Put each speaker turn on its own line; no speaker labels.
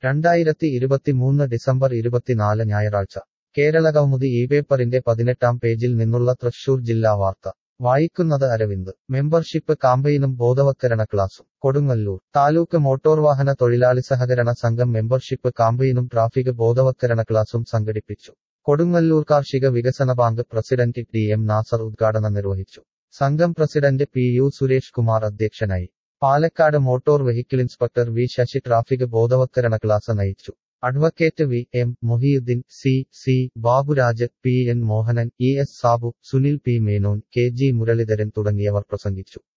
രണ്ടായിരത്തി ഇരുപത്തിമൂന്ന് ഡിസംബർ ഇരുപത്തിനാല് ഞായറാഴ്ച കേരള കൗമുദി ഈ പേപ്പറിന്റെ പതിനെട്ടാം പേജിൽ നിന്നുള്ള തൃശൂർ ജില്ലാ വാർത്ത വായിക്കുന്നത് അരവിന്ദ് മെമ്പർഷിപ്പ് കാമ്പയിനും ബോധവത്കരണ ക്ലാസും കൊടുങ്ങല്ലൂർ താലൂക്ക് മോട്ടോർ വാഹന തൊഴിലാളി സഹകരണ സംഘം മെമ്പർഷിപ്പ് കാമ്പയിനും ട്രാഫിക് ബോധവത്കരണ ക്ലാസും സംഘടിപ്പിച്ചു കൊടുങ്ങല്ലൂർ കാർഷിക വികസന bank president T M Nasar ഉദ്ഘാടനം നിർവഹിച്ചു സംഘം president P U Suresh Kumar അധ്യക്ഷനായി Palakkad motor vehicle inspector V Sasi traffic ബോധവത്കരണ ക്ലാസ് നയിച്ചു advocate V M Mohiyuddin C C Baburaj P N Mohanan E S Sabu Sunil P Menon K G Muraleedharan തുടങ്ങിയവർ പ്രസംഗിച്ചു